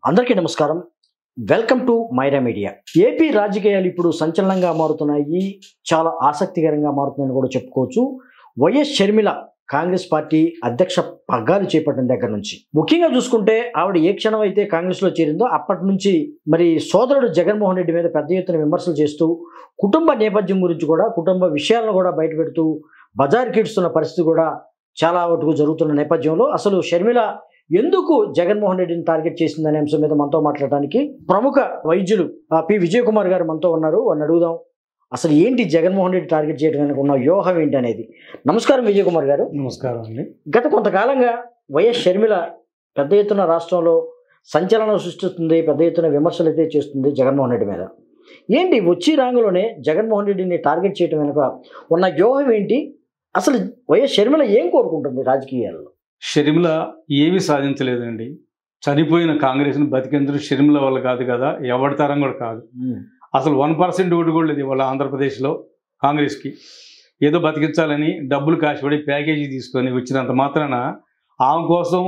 అందరికీ నమస్కారం welcome to Myra Media AP రాజకీయాలు ఇప్పుడు సంచలనంగా మారుతున్నాయి చాలా ఆసక్తికరంగా మారుతున్నాయని కూడా చెప్పుకోవచ్చు వైఎస్ షర్మిల కాంగ్రెస్ పార్టీ అధ్యక్ష పగ్గాలు చేపట్టిన దగ్గర నుంచి ముఖ్యంగా చూసుకుంటే ఆవిడ ఏ క్షణం అయితే కాంగ్రెస్లో చేరిందో అప్పటి నుంచి మరి సోదరుడు జగన్మోహన్ రెడ్డి మీద పెద్ద ఎత్తున విమర్శలు చేస్తూ కుటుంబ నేపథ్యం గురించి కూడా కుటుంబ విషయాలను కూడా బయటపెడుతూ బజార్ కిడుస్తున్న పరిస్థితి కూడా చాలా వరకు జరుగుతున్న నేపథ్యంలో అసలు షర్మిల ఎందుకు జగన్మోహన్ రెడ్డిని టార్గెట్ చేసిందనే అంశం మీద మనతో మాట్లాడడానికి ప్రముఖ వైద్యులు ఆ, పి విజయ్ కుమార్ గారు మనతో ఉన్నారు వారిని అడుగుదాం అసలు ఏంటి జగన్మోహన్ రెడ్డి టార్గెట్ చేయడానికి ఉన్న వ్యూహం ఏంటి అనేది నమస్కారం విజయ్ కుమార్ గారు నమస్కారం అండి గత కొంతకాలంగా వైఎస్ షర్మిల పెద్ద ఎత్తున రాష్ట్రంలో సంచలనం సృష్టిస్తుంది పెద్ద ఎత్తున విమర్శలు అయితే చేస్తుంది జగన్మోహన్ రెడ్డి మీద ఏంటి వచ్చి రాంగులోనే జగన్మోహన్ రెడ్డిని టార్గెట్ చేయడం వెనుక ఉన్న వ్యూహం ఏంటి అసలు వైఎస్ షర్మిల ఏం కోరుకుంటుంది రాజకీయాల్లో షర్మిల ఏమీ సాధించలేదండి చనిపోయిన కాంగ్రెస్ని బతికించడం షర్మిల వల్ల కాదు కదా ఎవరి తరం కూడా కాదు అసలు వన్ పర్సెంట్ ఓటు కూడా లేదు ఇవాళ ఆంధ్రప్రదేశ్లో కాంగ్రెస్కి ఏదో బతికించాలని డబ్బులు కాసిపడి ప్యాకేజీ తీసుకొని వచ్చినంత మాత్రాన ఆమె కోసం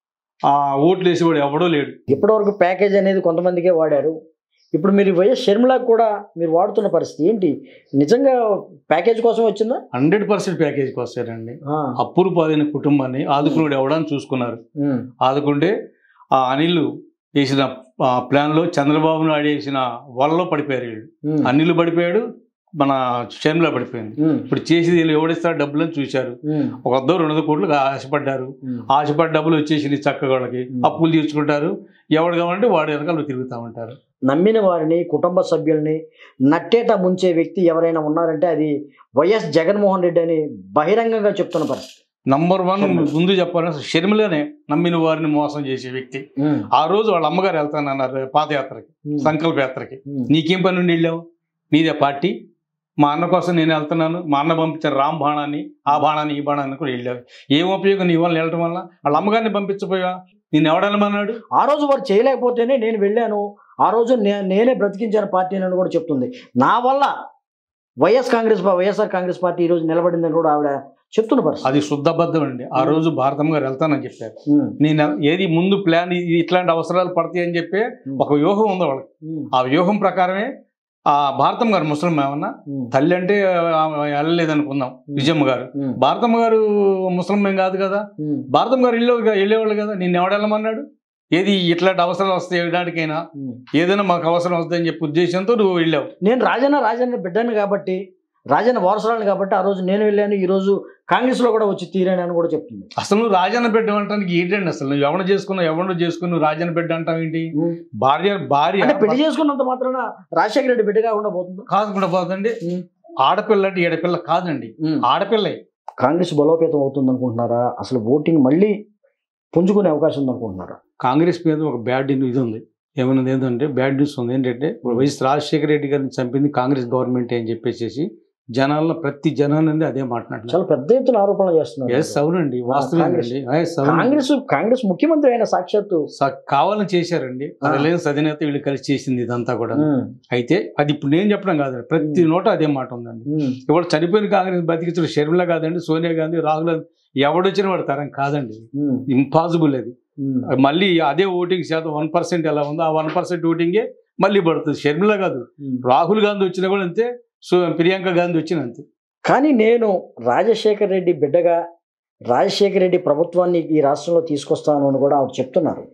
ఆ ఓట్లు వేసేవాడు ఎవడో లేడు ఇప్పటివరకు ప్యాకేజ్ అనేది కొంతమందికే వాడారు ఇప్పుడు మీరు వైఎస్ షర్మిలకు కూడా మీరు వాడుతున్న పరిస్థితి ఏంటి నిజంగా ప్యాకేజ్ కోసం వచ్చిందా హండ్రెడ్ పర్సెంట్ ప్యాకేజీకి వస్తారండి ఆ, అప్పులు పాదైన కుటుంబాన్ని ఆదుకున్నాడు ఎవడని చూసుకున్నారు ఉమ్, ఆదుకుంటే ఆ అనిల్ వేసిన ఆ, ప్లాన్లో చంద్రబాబు నాయుడు వేసిన వలలో పడిపోయారు వీళ్ళు ఉమ్, అనిల్ పడిపోయాడు మన షర్మిల పడిపోయింది ఉమ్, ఇప్పుడు చేసేది వీళ్ళు ఎవడిస్తాడు డబ్బులు అని చూశారు ఉమ్, ఒక వద్ద రెండు వందల కోట్లు ఆశపడ్డారు ఉమ్. ఆశపడ్డ డబ్బులు వచ్చేసి చక్కగా వాళ్ళకి Hmm. అప్పులు తీర్చుకుంటారు ఎవడు కావాలంటే వాడి వెనకాల తిరుగుతూ ఉంటారు నమ్మిన వారిని కుటుంబ సభ్యుల్ని నట్టేట ముంచే వ్యక్తి ఎవరైనా ఉన్నారంటే అది వైఎస్ జగన్మోహన్ రెడ్డి అని బహిరంగంగా చెప్తున్న పరిస్థితి నంబర్ వన్ షర్మిల. ముందు చెప్పాలంటే షర్మిలనే నమ్మిన వారిని మోసం చేసే వ్యక్తి ఉమ్, ఆ రోజు వాళ్ళ అమ్మగారు వెళ్తానన్నారు పాదయాత్రకి ఉమ్, సంకల్ప యాత్రకి ఉమ్, నీకేం పని నుండి వెళ్ళావు నీదే పార్టీ మా అన్న కోసం నేను వెళ్తున్నాను మా అన్న పంపించిన రామ్ బాణాన్ని ఆ బాణాన్ని ఈ బాణాన్ని కూడా వెళ్ళావు ఏం ఉపయోగం నీ వల్ల వెళ్ళటం వల్ల వాళ్ళ అమ్మగారిని పంపించపోయా నేను ఎవడనమన్నాడు ఆ రోజు వారు చేయలేకపోతేనే నేను వెళ్ళాను ఆ రోజు నే- నేనే బ్రతికించాను పార్టీని అని కూడా చెప్తుంది నా వల్ల వైఎస్ కాంగ్రెస్ పా- వైఎస్ఆర్ కాంగ్రెస్ పార్టీ ఈ రోజు నిలబడిందని కూడా ఆవిడ చెప్తున్న పరిస్థితి అది శుద్ధబద్ధం అండి ఆ రోజు భారతమ్మ గారు వెళ్తానని చెప్పారు ఉమ్, నేను ఏది ముందు ప్లాన్ ఇది ఇట్లాంటి అవసరాలు పడతాయి అని చెప్పి ఉమ్, ఒక వ్యూహం ఉంది వాళ్ళకి ఉమ్, ఆ వ్యూహం ప్రకారమే ఆ భారతమ్మ గారు ముసలిం ఏమన్నా ఉమ్, తల్లి అంటే ఆమె వెళ్ళలేదు అనుకుందాం విజయమ్మ గారు ఉమ్, భారతమ్మ గారు ముసలిం ఏం కాదు కదా ఉమ్, భారతమ్మ గారు వెళ్ళే వెళ్ళేవాళ్ళు కదా నేను ఎవడెళ్ళమన్నాడు ఏది ఇట్లాంటి అవసరాలు వస్తాయి ఇలాంటికైనా ఉమ్. ఏదైనా మాకు అవసరం వస్తాయని చెప్పి ఉద్దేశంతో నువ్వు వెళ్ళావు నేను రాజన్న రాజన్న బిడ్డను కాబట్టి రాజన్న వారసురాలను కాబట్టి ఆ రోజు నేను వెళ్ళాను ఈ రోజు కాంగ్రెస్ లో కూడా వచ్చి తీరాను అని కూడా చెప్తుంది అసలు నువ్వు రాజన్న బిడ్డ అంటానికి ఏంటండి అసలు నువ్వు ఎవరు చేసుకున్నావు ఎవరు చేసుకుని నువ్వు రాజన్న బిడ్డ అంటావు ఏంటి ఉమ్. భార్య భార్య అంటే పెళ్లి చేసుకున్నంత మాత్రాన రాజశేఖర రెడ్డి బిడ్డ కాకుండా పోతుంది కాకుండా పోతుందండి ఉమ్. ఆడపిల్ల అంటే ఈడపిల్ల కాదండి ఆడపిల్లే కాంగ్రెస్ బలోపేతం అవుతుంది అనుకుంటున్నారా అసలు ఓటింగ్ మళ్ళీ పుంజుకునే అవకాశం ఉంది అనుకుంటున్నారా కాంగ్రెస్ మీద ఒక బ్యాడ్ ఇది ఉంది ఏమన్నది ఏంటంటే బ్యాడ్ న్యూస్ ఉంది ఏంటంటే వైఎస్ రాజశేఖర రెడ్డి గారిని చంపింది కాంగ్రెస్ గవర్నమెంట్ అని చెప్పేసి జనాల్లో ప్రతి జనాన్ని అదే మాట్లాడుతున్నారు చాలా పెద్ద ఎత్తున ఆరోపణలు చేస్తున్నారు ఎస్ అవునండి వాస్తవేనండి ఎస్ అవునండి కాంగ్రెస్ కాంగ్రెస్ ముఖ్యమంత్రి అయిన సాక్షాత్తు స- కావాలని చేశారండి అది లేదు సదినేత వీళ్ళు కలిసి చేసింది ఇదంతా కూడా ఉమ్, అయితే అది ఇప్పుడు నేను చెప్పడం కాదండి ప్రతి నోట అదే మాట ఉందండి ఉమ్, ఇవాళ చనిపోయిన కాంగ్రెస్ బతికించిన షర్మిల కాదండి సోనియా గాంధీ రాహుల్ గాంధీ ఎవడొచ్చిన వాడు తరం కాదండి ఉమ్, ఇంపాసిబుల్ అది ఉమ్, మళ్ళీ అదే ఓటింగ్ శాతం వన్ పర్సెంట్ ఎలా ఉందో ఆ వన్ పర్సెంట్ ఓటింగే మళ్ళీ పడుతుంది షర్మిల కాదు ఉమ్. రాహుల్ గాంధీ వచ్చినా కూడా అంతే సో ప్రియాంక గాంధీ వచ్చిన అంతే కానీ నేను రాజశేఖర రెడ్డి బిడ్డగా రాజశేఖర రెడ్డి ప్రభుత్వాన్ని ఈ రాష్ట్రంలో తీసుకొస్తాను అని కూడా ఆవిడ చెప్తున్నారు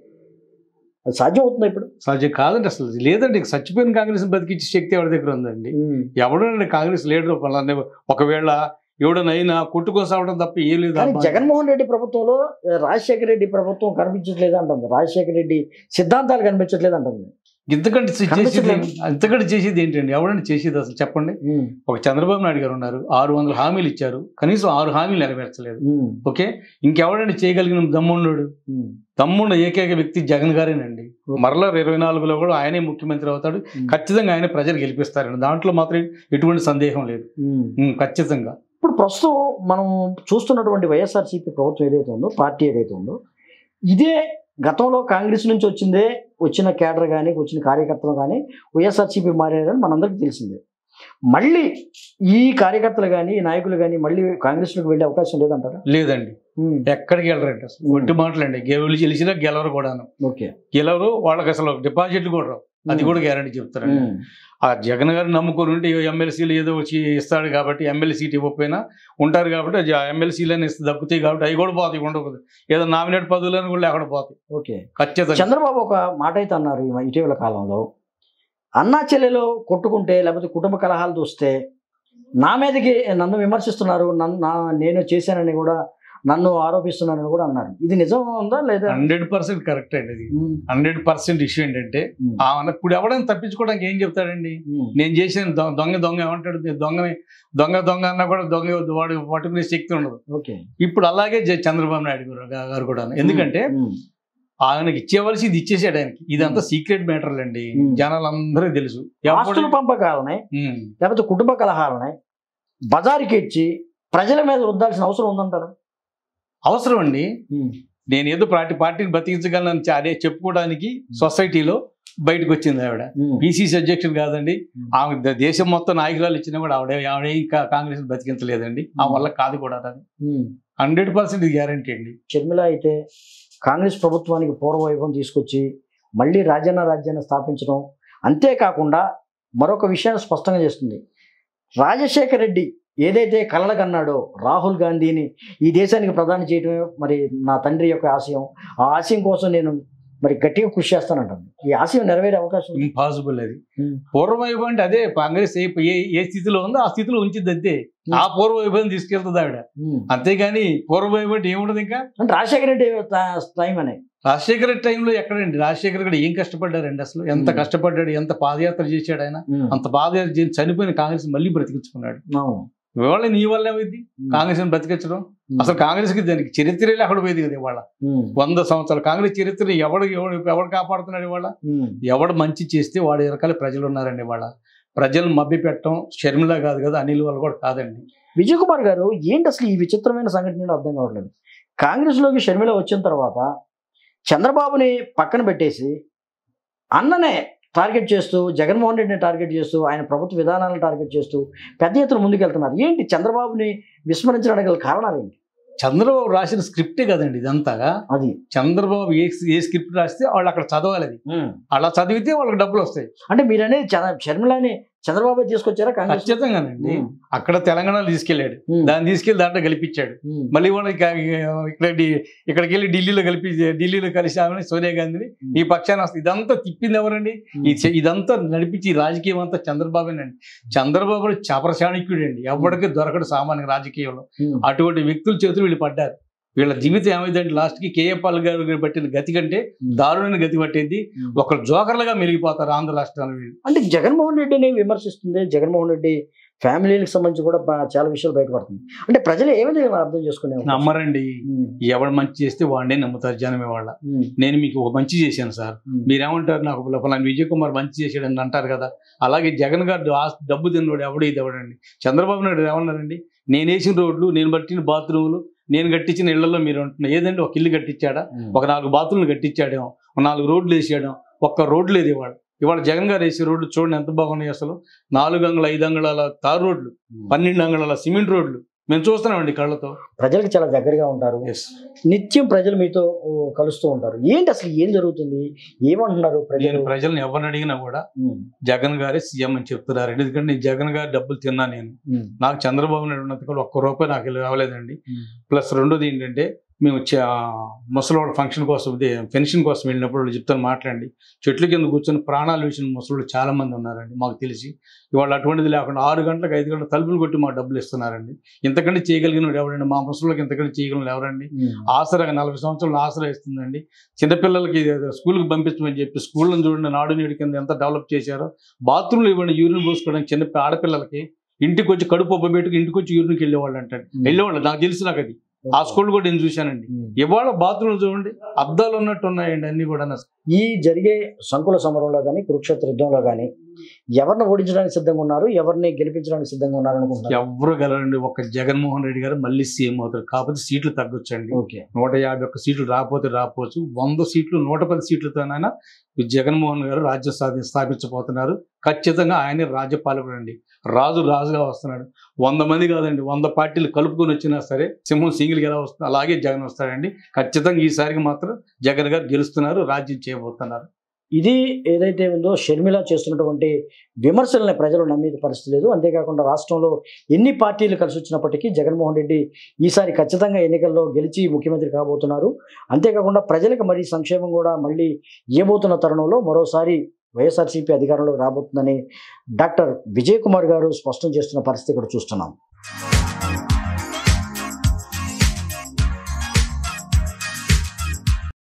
అది సాధ్యం అవుతుంది ఇప్పుడు సహజం కాదండి అసలు లేదండి చచ్చిపోయిన కాంగ్రెస్ బతికించే శక్తి ఎవరి దగ్గర ఉందండి ఎవడండి కాంగ్రెస్ లీడర్ వల్ల ఒకవేళ ఎవడనైనా కొట్టుకొని సావడం తప్ప ఏం లేదు కానీ జగన్మోహన్ రెడ్డి ప్రభుత్వంలో ఆ, రాజశేఖర రెడ్డి ప్రభుత్వం కనిపించట్లేదు అంటుంది రాజశేఖర రెడ్డి సిద్ధాంతాలు కనిపించట్లేదు అంటుంది ఇంతకంటే చేసేది కనిపించట్లేదు. ఇంతకంటే చేసేది ఏంటండి ఎవడండి చేసేది అసలు చెప్పండి ఉమ్, ఒక చంద్రబాబు నాయుడు గారు ఉన్నారు ఆరు వందల హామీలు ఇచ్చారు కనీసం ఆరు హామీలు నెరవేర్చలేదు ఉమ్, ఓకే ఇంకెవడండి చేయగలిగిన దమ్మున్నాడు ఉమ్, తమ్ముడు ఏకైక వ్యక్తి జగన్ గారేనండి మరలా ఇరవై నాలుగులో కూడా ఆయనే ముఖ్యమంత్రి అవుతాడు ఉమ్, ఖచ్చితంగా ఆయన ప్రజలు గెలిపిస్తారండి దాంట్లో మాత్రం ఎటువంటి సందేహం లేదు ఉమ్. ఉమ్, ఖచ్చితంగా ఇప్పుడు ప్రస్తుతం మనం చూస్తున్నటువంటి వైఎస్ఆర్సీపీ ప్రభుత్వం ఏదైతే ఉందో పార్టీ ఏదైతే ఉందో ఇదే గతంలో కాంగ్రెస్ నుంచి వచ్చిందే వచ్చిన కేడర్ కానీ వచ్చిన కార్యకర్తలు కానీ వైఎస్ఆర్సీపీ మారారని మనందరికీ తెలిసిందే మళ్ళీ ఈ కార్యకర్తలు కానీ ఈ నాయకులు కానీ మళ్ళీ కాంగ్రెస్లోకి వెళ్ళే అవకాశం లేదంటారా లేదండి ఉమ్, ఎక్కడికి వెళ్ళరండి అసలు ఒట్టి మాటలండి గెలులు గెలిచినా గెలవరు కూడాను ఓకే గెలవరు వాళ్ళకి అసలు డిపాజిట్లు కూడా రావు అది కూడా గ్యారంటీ చెప్తారండి ఉమ్, ఆ జగన్ గారిని నమ్ముకొని ఉంటే ఎమ్మెల్సీలు ఏదో వచ్చి ఇస్తాడు కాబట్టి ఎమ్మెల్యే సీట్ ఇవ్వకపోయినా ఉంటారు కాబట్టి ఎమ్మెల్సీలని ఇస్తే దక్కుతాయి కాబట్టి అవి కూడా పోతాయి ఉండకూడదు ఏదో నామినేట్ పదవులను కూడా అక్కడ పోతాయి ఓకే ఖచ్చితంగా చంద్రబాబు ఒక మాట అయితే అన్నారు ఈ ఇటీవల కాలంలో అన్నా చెల్లెలో కొట్టుకుంటే లేకపోతే కుటుంబ కలహాలు చూస్తే నా మీదకి నన్ను విమర్శిస్తున్నారు నన్ను నా నేను చేశానని కూడా నన్ను ఆరోపిస్తున్నానని కూడా అన్నారు ఇది నిజం ఉందా లేదా హండ్రెడ్ పర్సెంట్ కరెక్ట్ అండి ఇది ఉమ్, హండ్రెడ్ పర్సెంట్ ఇష్యూ ఏంటంటే ఉమ్, ఆ ఇప్పుడు ఎవడైనా తప్పించుకోవడానికి ఏం చెప్తాడండి ఉమ్, నేను చేసిన దొ- దొంగ దొంగ ఏమంటాడు నేను దొంగని దొంగ దొంగ అన్నా కూడా దొంగ వాడు పట్టుకునే శక్తి ఉండదు ఓకే ఇప్పుడు అలాగే జ- చంద్రబాబు నాయుడు గారు- గారు కూడా ఎందుకంటే ఉమ్, ఆయనకి ఇచ్చేవలసింది ఇచ్చేసాడు ఆయనకి ఇదంతా సీక్రెట్ మ్యాటర్లు అండి Hmm. జనాలందరూ తెలుసు ఆస్తుల ఎవడు- పంపకాలని Hmm. లేకపోతే కుటుంబ కలహాలని బజారుకి ఇచ్చి ప్రజల మీద రుద్దాల్సిన అవసరం ఉందంటారా అవసరం అండి నేను ఏదో పార్టీ పార్టీని బతికించగలను అదే చెప్పుకోవడానికి సొసైటీలో బయటకు వచ్చింది ఆవిడ పిసిసి అధ్యక్షుడు కాదండి Hmm. ఆమె ద- దేశం మొత్తం నాయకురాలు ఇచ్చినా కూడా ఆవిడ ఆవిడ ఇంకా కాంగ్రెస్ బతికించలేదండి ఆ Hmm. వల్ల కాదు కూడా అది ఉమ్. హండ్రెడ్ పర్సెంట్ గ్యారంటీ అండి షర్మిల అయితే కాంగ్రెస్ ప్రభుత్వానికి పూర్వవైభవం తీసుకొచ్చి మళ్ళీ రాజ్యాన్న రాజ్యాన్ని స్థాపించడం అంతేకాకుండా మరొక విషయాన్ని స్పష్టంగా చేస్తుంది రాజశేఖర్ రెడ్డి ఏదైతే కలలు కన్నాడో రాహుల్ గాంధీని ఈ దేశానికి ప్రధాని చేయడమే మరి నా తండ్రి యొక్క ఆశయం ఆ ఆశయం కోసం నేను మరి గట్టిగా కృషి చేస్తానంటాను ఈ ఆశయం నెరవేరే అవకాశం ఉంది. ఇంపాసిబుల్ అది Hmm. పూర్వవైభవం అంటే అదే కాంగ్రెస్ ఏ ఏ- ఏ స్థితిలో ఉందో ఆ స్థితిలో ఉంచిద్ది అంతే ఆ పూర్వవైభవం తీసుకెళ్తుంది ఆవిడ ఉమ్. అంతేగాని పూర్వవైభవం అంటే ఏముండదు ఇంకా అంటే రాజశేఖర రెడ్డి ట- టైం అనే రాజశేఖర టైంలో ఎక్కడండి రాజశేఖర్ కూడా ఏం కష్టపడ్డారండి అసలు ఎంత Hmm. కష్టపడ్డాడు ఎంత పాదయాత్ర చేశాడు ఆయన ఉమ్. అంత పాదయాత్ర చేసి చనిపోయిన కాంగ్రెస్ మళ్ళీ బ్రతికించుకున్నాడు అవును. ఇవాళ నీ వల్ల ఏమైంది ఉమ్. కాంగ్రెస్ బ్రతికించడం ఉమ్. అసలు కాంగ్రెస్ కి దానికి చరిత్రలే అక్కడ పోయింది కదా ఇవాళ ఉమ్. వంద సంవత్సరాలు కాంగ్రెస్ చరిత్ర ఎవడు ఎవడు ఎవడు కాపాడుతున్నాడు ఇవాళ ఉమ్. ఎవడు మంచి చేస్తే వాడి రకాల ప్రజలు ఉన్నారండి ఇవాళ ప్రజలు మభ్య పెట్టడం షర్మిల కాదు కదా అనిల్ వాళ్ళు కూడా కాదండి విజయ్ కుమార్ గారు ఏంటి అసలు ఈ విచిత్రమైన సంఘటన ఏంటో అర్థం కావట్లేదు కాంగ్రెస్లోకి షర్మిల వచ్చిన తర్వాత చంద్రబాబుని పక్కన పెట్టేసి అన్ననే టార్గెట్ చేస్తూ జగన్మోహన్ రెడ్డిని టార్గెట్ చేస్తూ ఆయన ప్రభుత్వ విధానాలను టార్గెట్ చేస్తూ పెద్ద ఎత్తున ముందుకెళ్తున్నారు ఏంటి చంద్రబాబుని విస్మరించడానికి గల కారణాలు ఏంటి చంద్రబాబు రాసిన స్క్రిప్టే కదండి ఇదంతాగా అది చంద్రబాబు ఏ ఏ స్క్రిప్ట్ రాస్తే వాళ్ళు అక్కడ చదవాలి అది అలా చదివితే వాళ్ళకి డబ్బులు వస్తాయి అంటే మీరు అనేది చ- షర్మిలని చంద్రబాబు తీసుకొచ్చారా కాంగ్రెస్ ఖచ్చితంగానండి అక్కడ తెలంగాణలో తీసుకెళ్ళాడు దాన్ని తీసుకెళ్లి దాంట్లో గెలిపించాడు మళ్ళీ వాళ్ళు ఇక- ఇక్కడ ఢి- ఇక్కడికి వెళ్ళి ఢిల్లీలో కలిపి ఢిల్లీలో కలిసి ఆమె సోనియా గాంధీని ఈ పక్షాన వస్తుంది ఇదంతా తిప్పింది ఎవరండి ఈ చె- ఇదంతా నడిపించి ఈ రాజకీయం అంతా చంద్రబాబునండి చంద్రబాబు చపర చాణక్యుడు అండి ఎవరికి దొరకడు సామాన్య రాజకీయంలో అటువంటి వ్యక్తుల చేతులు వీళ్ళు పడ్డారు వీళ్ళ జీవితం ఏమైందంటే లాస్ట్కి కేఏ పాల్ గారు పట్టిన గతి కంటే దారుణమైన గతి పట్టేది ఒక జోకర్లుగా మెలిగిపోతారు ఆంధ్ర రాష్ట్రంలో వీళ్ళు అంటే జగన్మోహన్ రెడ్డిని విమర్శిస్తుంది జగన్మోహన్ రెడ్డి ఫ్యామిలీలకు సంబంధించి కూడా బా- చాలా విషయాలు బయటపడుతుంది అంటే ప్రజలు ఏ విధంగా అర్థం చేసుకునే అవకాశం? నమ్మరండి ఉమ్, ఎవడు మంచి చేస్తే వాడినే నమ్ముతారు జనమే వాళ్ళ ఉమ్, నేను మీకు ఒక మంచి చేశాను సార్ ఉమ్. మీరేమంటారు నాకు ఫలానా విజయ్ కుమార్ మంచి చేశాడని అంటారు కదా అలాగే జగన్ గారు ఆ డబ్బు తిన్నోడు ఎవడు ఇది ఎవడండి చంద్రబాబు నాయుడు ఏమన్నారండి నేను వేసిన రోడ్లు నేను పట్టిన బాత్రూములు నేను కట్టించిన ఇళ్లలో మీరు ఉంటున్నారు ఏదండి ఒక ఇల్లు కట్టించాడా ఉమ్. ఒక నాలుగు బాత్రూమ్లు కట్టించాడేమో ఒక నాలుగు రోడ్లు వేసాడేమో ఒక్క రోడ్లు లేదు ఇవాళ ఇవాళ జగన్ గారు వేసే రోడ్లు చూడండి ఎంత బాగున్నాయి అసలు నాలుగు అంగుళ ఐదు అంగుళాల తారు రోడ్లు పన్నెండు అంగుళాల సిమెంట్ రోడ్లు మేము చూస్తున్నామండి కళ్ళతో ప్రజలకు చాలా దగ్గరగా ఉంటారు ఎస్ నిత్యం ప్రజలు మీతో ఓ, కలుస్తూ ఉంటారు ఏంటి అసలు ఏం జరుగుతుంది ఏమంటున్నారు నేను ప్రజలు ప్రజల్ని ఎవరిని అడిగినా కూడా ఉమ్, జగన్ గారే సీఎం అని చెప్తున్నారు ఎందుకంటే నేను జగన్ గారి డబ్బులు తిన్నా నేను ఉమ్, నాకు చంద్రబాబు నాయుడు ఉన్నంత కూడా ఒక్క రూపాయి నాకు రావలేదండి ఉమ్. ప్లస్ రెండోది ఏంటంటే మేము చ- ముసలోళ్ళ ఫంక్షన్ కోసం ఇది పెన్షన్ కోసం వెళ్ళినప్పుడు వాళ్ళు చెప్తాను మాట్లాడండి చెట్ల కింద కూర్చొని ప్రాణాలు వేసిన ముసలోళ్ళు చాలా మంది ఉన్నారండి మాకు తెలిసి ఇవాళ అటువంటిది లేకుండా ఆరు గంటలకు ఐదు గంటలకు తలుపులు కొట్టి మాకు డబ్బులు ఇస్తున్నారండి ఇంతకంటే చేయగలిగిన వాడు ఎవరండి మా ముసలోళ్ళకి ఇంతకంటే చేయగలిగిన ఎవరండి ఉమ్, ఆసరా నలభై సంవత్సరాలు ఆసరా ఇస్తుందండి చిన్నపిల్లలకి స్కూల్కి పంపించమని చెప్పి స్కూళ్ళని చూడండి నాడు నేడు కింద ఎంత డెవలప్ చేశారో బాత్రూమ్లు ఇవ్వండి యూరిన్ పోసుకోవడానికి చిన్న ఆడపిల్లలకి ఇంటికి వచ్చి కడుపు ఒబ్బ పెట్టుకు ఇంటికి వచ్చి యూరిన్కి వెళ్ళేవాళ్ళు అంటాడు వెళ్ళేవాళ్ళు నాకు తెలుసు నాకు అది ఆ స్కూల్ కూడా నేను చూశానండి ఉమ్. ఇవాళ బాత్రూమ్లు చూడండి అద్దాలు ఉన్నట్టు ఉన్నాయండి అన్ని కూడా ఈ జరిగే సంకుల సమరంలో కానీ కురుక్షేత్ర యుద్ధంలో కానీ ఎవరిని ఓడించడానికి సిద్ధంగా ఉన్నారు ఎవరిని గెలిపించడానికి సిద్ధంగా ఉన్నారు అనుకుంటున్నారు ఎవరు గెలరండి ఒక జగన్మోహన్ రెడ్డి గారు మళ్ళీ సీఎం అవుతారు కాకపోతే సీట్లు తగ్గొచ్చండి ఓకే నూట యాభై ఒక్క సీట్లు రాకపోతే రాకపోవచ్చు వంద సీట్లు నూట పది సీట్లతోనైనా ఈ జగన్మోహన్ గారు రాజ్యం సాధి స్థాపించబోతున్నారు ఖచ్చితంగా ఆయనే రాజ్యపాలకుడు అండి రాజు రాజుగా వస్తున్నాడు వంద మంది కాదండి వంద పార్టీలు కలుపుకొని వచ్చినా సరే సింహం సింగిల్గా ఎలా వస్తుంది అలాగే జగన్ వస్తాడండి ఖచ్చితంగా ఈసారికి మాత్రం జగన్ గారు గెలుస్తున్నారు రాజ్యం చేయబోతున్నారు ఇది ఏదైతే ఉందో షర్మిల చేస్తున్నటువంటి విమర్శల్ని ప్రజలు నమ్మేది పరిస్థితి లేదు అంతేకాకుండా రాష్ట్రంలో ఎన్ని పార్టీలు కలిసి వచ్చినప్పటికీ జగన్మోహన్ రెడ్డి ఈసారి ఖచ్చితంగా ఎన్నికల్లో గెలిచి ముఖ్యమంత్రి కాబోతున్నారు అంతేకాకుండా ప్రజలకు మరీ సంక్షేమం కూడా మళ్ళీ ఇవ్వబోతున్న తరుణంలో మరోసారి వైఎస్ఆర్సీపీ అధికారంలోకి రాబోతుందని డాక్టర్ విజయ్ కుమార్ గారు స్పష్టం చేస్తున్న పరిస్థితి ఇక్కడ చూస్తున్నాం